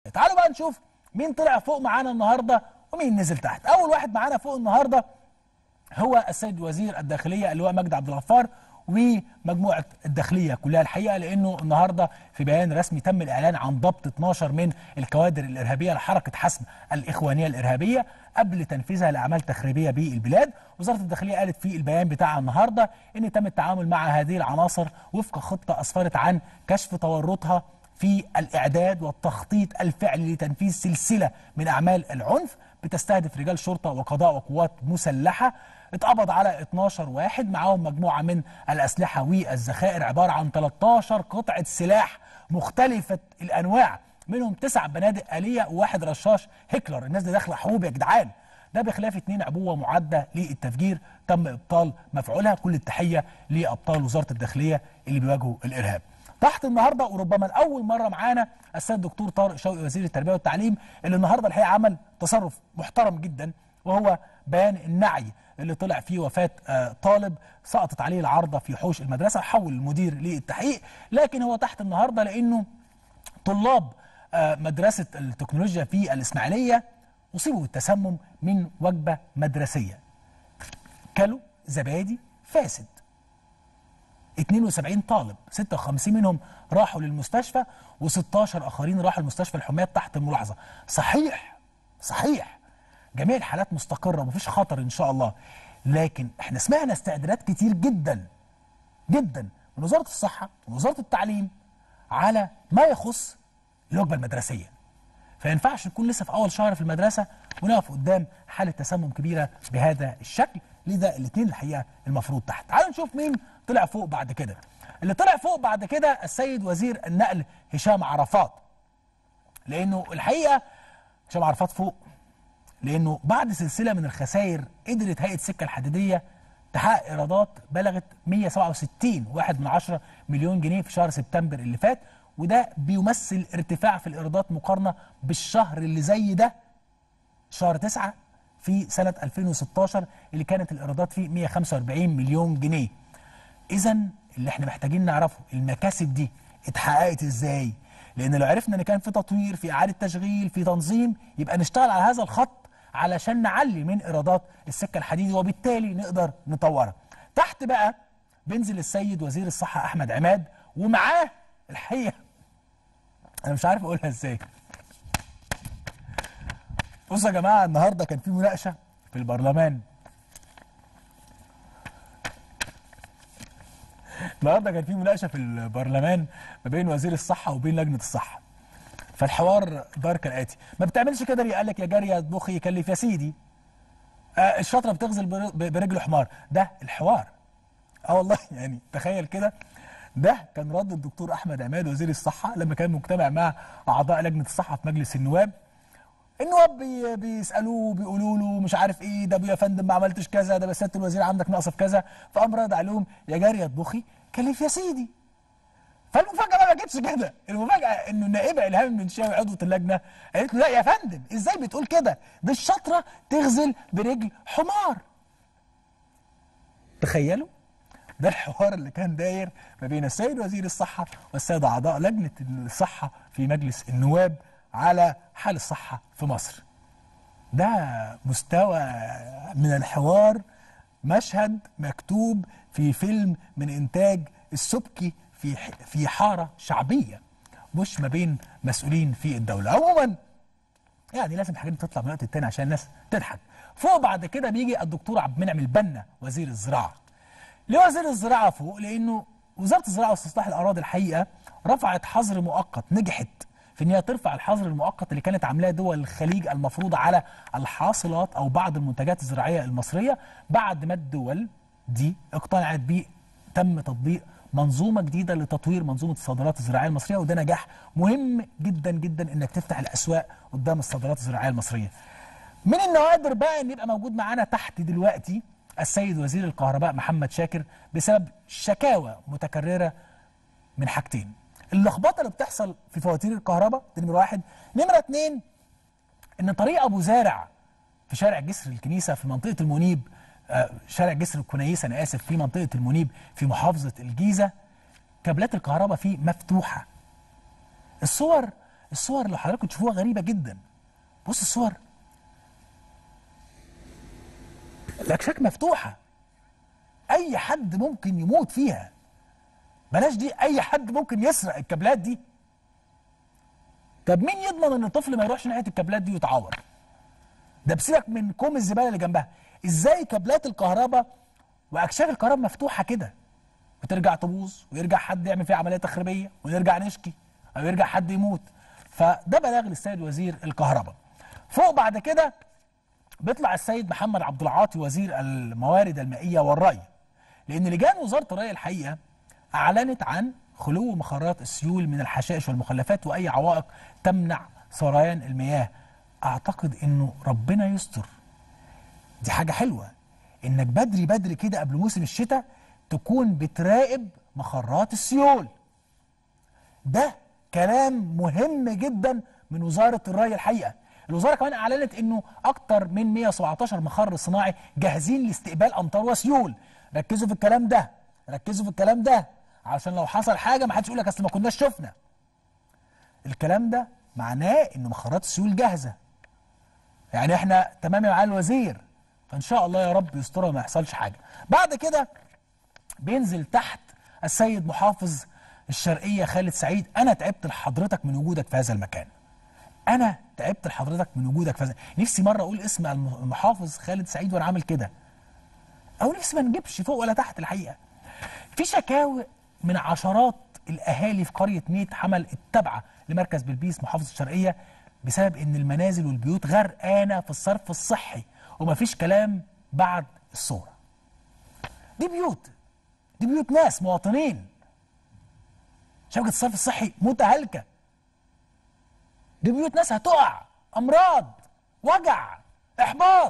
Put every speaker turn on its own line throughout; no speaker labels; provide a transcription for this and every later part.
تعالوا بقى نشوف مين طلع فوق معانا النهارده ومين نزل تحت اول واحد معانا فوق النهارده هو السيد وزير الداخليه اللي هو مجدي عبد الغفار ومجموعه الداخليه كلها الحقيقه لانه النهارده في بيان رسمي تم الاعلان عن ضبط 12 من الكوادر الارهابيه لحركه حسم الاخوانيه الارهابيه قبل تنفيذها لاعمال تخريبيه بالبلاد وزاره الداخليه قالت في البيان بتاعها النهارده ان تم التعامل مع هذه العناصر وفق خطه اسفرت عن كشف تورطها في الإعداد والتخطيط الفعلي لتنفيذ سلسلة من أعمال العنف بتستهدف رجال شرطة وقضاء وقوات مسلحة اتقبض على 12 واحد معاهم مجموعة من الأسلحة والذخائر عبارة عن 13 قطعة سلاح مختلفة الأنواع منهم تسع بنادق آلية وواحد رشاش هكلر الناس دي داخلة حروب يا جدعان ده بخلاف اتنين عبوة معدة للتفجير تم إبطال مفعولها كل التحية لأبطال وزارة الداخلية اللي بيواجهوا الإرهاب تحت النهارده وربما لاول مره معانا السيد الدكتور طارق شوقي وزير التربيه والتعليم اللي النهارده الحقيقه عمل تصرف محترم جدا وهو بيان النعي اللي طلع فيه وفاه آه طالب سقطت عليه العارضه في حوش المدرسه حول المدير للتحقيق لكن هو تحت النهارده لانه طلاب آه مدرسه التكنولوجيا في الاسماعيليه اصيبوا بالتسمم من وجبه مدرسيه كلوا زبادي فاسد 72 طالب 56 منهم راحوا للمستشفى و16 اخرين راحوا لمستشفى الحميات تحت الملاحظه صحيح صحيح جميع الحالات مستقره ومفيش خطر ان شاء الله لكن احنا سمعنا استعدادات كتير جدا جدا من وزاره الصحه ووزاره التعليم على ما يخص الوجبه المدرسيه فينفعش نكون لسه في اول شهر في المدرسه ونقف قدام حاله تسمم كبيره بهذا الشكل لذا الاثنين الحقيقه المفروض تحت تعالوا نشوف مين طلع فوق بعد كده اللي طلع فوق بعد كده السيد وزير النقل هشام عرفات لانه الحقيقه هشام عرفات فوق لانه بعد سلسله من الخسائر قدرت هيئه السكه الحديديه تحقق ايرادات بلغت 167 واحد من عشرة مليون جنيه في شهر سبتمبر اللي فات وده بيمثل ارتفاع في الايرادات مقارنه بالشهر اللي زي ده شهر 9 في سنه 2016 اللي كانت الايرادات فيه 145 مليون جنيه اذا اللي احنا محتاجين نعرفه المكاسب دي اتحققت ازاي لان لو عرفنا ان كان في تطوير في اعاده تشغيل في تنظيم يبقى نشتغل على هذا الخط علشان نعلي من ايرادات السكه الحديدي وبالتالي نقدر نطورها تحت بقى بينزل السيد وزير الصحه احمد عماد ومعاه الحقيقه انا مش عارف اقولها ازاي بصوا يا جماعه النهارده كان في مناقشه في البرلمان النهارده كان في مناقشه في البرلمان ما بين وزير الصحه وبين لجنه الصحه فالحوار دار كالاتي ما بتعملش كده ليه قال لك يا جاريه اطبخي يكلف يا سيدي آه الشطره بتغزل برجل حمار ده الحوار اه والله يعني تخيل كده ده كان رد الدكتور احمد عماد وزير الصحه لما كان مجتمع مع اعضاء لجنه الصحه في مجلس النواب النواب بي بيسالوه بيقولوا له مش عارف ايه ده ابو يا فندم ما عملتش كذا ده بس سياده الوزير عندك نقص في كذا فقام رد عليهم يا جاريه اطبخي كلف يا سيدي فالمفاجاه ما جتش كده المفاجاه انه النائبه الهام المنشاوي عضوه اللجنه قالت له لا يا فندم ازاي بتقول كده دي الشطره تغزل برجل حمار تخيلوا ده الحوار اللي كان داير ما بين السيد وزير الصحه والسيد اعضاء لجنه الصحه في مجلس النواب على حال الصحه في مصر ده مستوى من الحوار مشهد مكتوب في فيلم من انتاج السبكي في في حاره شعبيه مش ما بين مسؤولين في الدوله عموما يعني لازم الحاجات دي تطلع من وقت التاني عشان الناس تضحك فوق بعد كده بيجي الدكتور عبد المنعم البنا وزير الزراعه ليه وزير الزراعه فوق لانه وزاره الزراعه واستصلاح الاراضي الحقيقه رفعت حظر مؤقت نجحت في ان هي ترفع الحظر المؤقت اللي كانت عاملاه دول الخليج المفروضه على الحاصلات او بعض المنتجات الزراعيه المصريه بعد ما الدول دي اقتنعت بيه تم تطبيق منظومه جديده لتطوير منظومه الصادرات الزراعيه المصريه وده نجاح مهم جدا جدا انك تفتح الاسواق قدام الصادرات الزراعيه المصريه. من النوادر بقى ان يبقى موجود معانا تحت دلوقتي السيد وزير الكهرباء محمد شاكر بسبب شكاوى متكرره من حاجتين. اللخبطه اللي بتحصل في فواتير الكهرباء دي نمره واحد، نمره اثنين ان طريق ابو زارع في شارع جسر الكنيسه في منطقه المنيب آه شارع جسر الكنيسه انا اسف في منطقه المنيب في محافظه الجيزه كابلات الكهرباء فيه مفتوحه. الصور الصور اللي حضراتكم تشوفوها غريبه جدا بص الصور الاكشاك مفتوحه اي حد ممكن يموت فيها بلاش دي اي حد ممكن يسرق الكابلات دي طب مين يضمن ان الطفل ما يروحش ناحيه الكابلات دي ويتعور ده بسيبك من كوم الزباله اللي جنبها ازاي كابلات الكهرباء واكشاك الكهرباء مفتوحه كده وترجع تبوظ ويرجع حد يعمل فيها عمليه تخريبيه ونرجع نشكي او يرجع حد يموت فده بلاغ للسيد وزير الكهرباء فوق بعد كده بيطلع السيد محمد عبد العاطي وزير الموارد المائيه والري لان لجان وزاره الري الحقيقه اعلنت عن خلو مخرات السيول من الحشائش والمخلفات واي عوائق تمنع سريان المياه اعتقد انه ربنا يستر دي حاجه حلوه انك بدري بدري كده قبل موسم الشتاء تكون بتراقب مخرات السيول ده كلام مهم جدا من وزاره الري الحقيقه الوزاره كمان اعلنت انه اكتر من 117 مخر صناعي جاهزين لاستقبال امطار وسيول ركزوا في الكلام ده ركزوا في الكلام ده عشان لو حصل حاجه ما حدش يقول لك اصل ما كناش شفنا الكلام ده معناه ان مخرات السيول جاهزه يعني احنا تمام يا معالي الوزير فان شاء الله يا رب يسترها وما يحصلش حاجه بعد كده بينزل تحت السيد محافظ الشرقيه خالد سعيد انا تعبت لحضرتك من وجودك في هذا المكان انا تعبت لحضرتك من وجودك في هذا نفسي مره اقول اسم المحافظ خالد سعيد وانا عامل كده او نفسي ما نجيبش فوق ولا تحت الحقيقه في شكاوى من عشرات الاهالي في قريه ميت حمل التابعه لمركز بلبيس محافظه الشرقيه بسبب ان المنازل والبيوت غرقانه في الصرف الصحي ومفيش كلام بعد الصوره دي بيوت دي بيوت ناس مواطنين شبكه الصرف الصحي متهالكه دي بيوت ناس هتقع امراض وجع احباط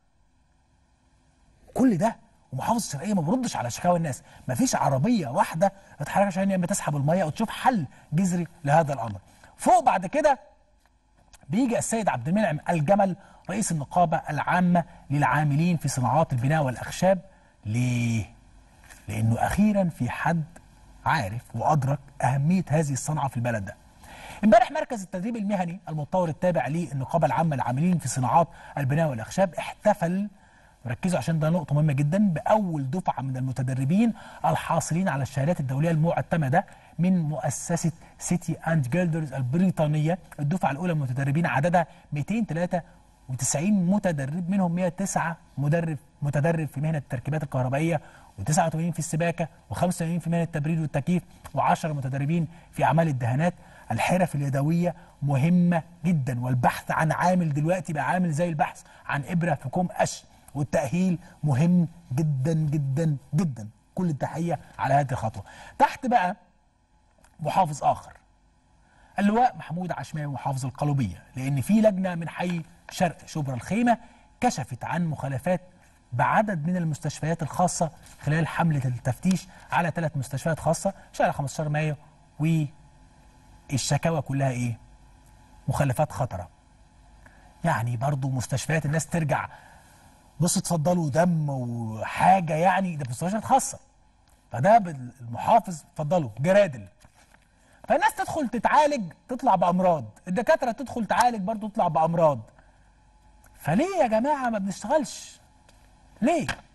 كل ده ومحافظه الشرقيه ما بردش على شكاوى الناس ما فيش عربيه واحده اتحرك عشان يا اما تسحب الميه او تشوف حل جذري لهذا الامر فوق بعد كده بيجي السيد عبد المنعم الجمل رئيس النقابه العامه للعاملين في صناعات البناء والاخشاب ليه لانه اخيرا في حد عارف وادرك اهميه هذه الصنعه في البلد ده امبارح مركز التدريب المهني المتطور التابع للنقابه العامه للعاملين في صناعات البناء والاخشاب احتفل ركزوا عشان ده نقطة مهمة جدا بأول دفعة من المتدربين الحاصلين على الشهادات الدولية المعتمدة من مؤسسة سيتي أند جيلدرز البريطانية الدفعة الأولى من المتدربين عددها 293 متدرب منهم 109 مدرب متدرب في مهنة التركيبات الكهربائية و89 في السباكة و85 في مهنة التبريد والتكييف و10 متدربين في أعمال الدهانات الحرف اليدوية مهمة جدا والبحث عن عامل دلوقتي بقى عامل زي البحث عن إبرة في كوم قش والتأهيل مهم جدا جدا جدا كل التحية على هذه الخطوة تحت بقى محافظ آخر اللواء محمود عشماوي محافظ القلوبية لأن في لجنة من حي شرق شبرا الخيمة كشفت عن مخالفات بعدد من المستشفيات الخاصة خلال حملة التفتيش على ثلاث مستشفيات خاصة شهر 15 مايو والشكاوى كلها إيه؟ مخالفات خطرة يعني برضو مستشفيات الناس ترجع بصوا اتفضلوا دم وحاجه يعني ده مستشفيات خاصه فده المحافظ اتفضلوا جرادل فالناس تدخل تتعالج تطلع بامراض الدكاتره تدخل تعالج برضه تطلع بامراض فليه يا جماعه ما بنشتغلش ليه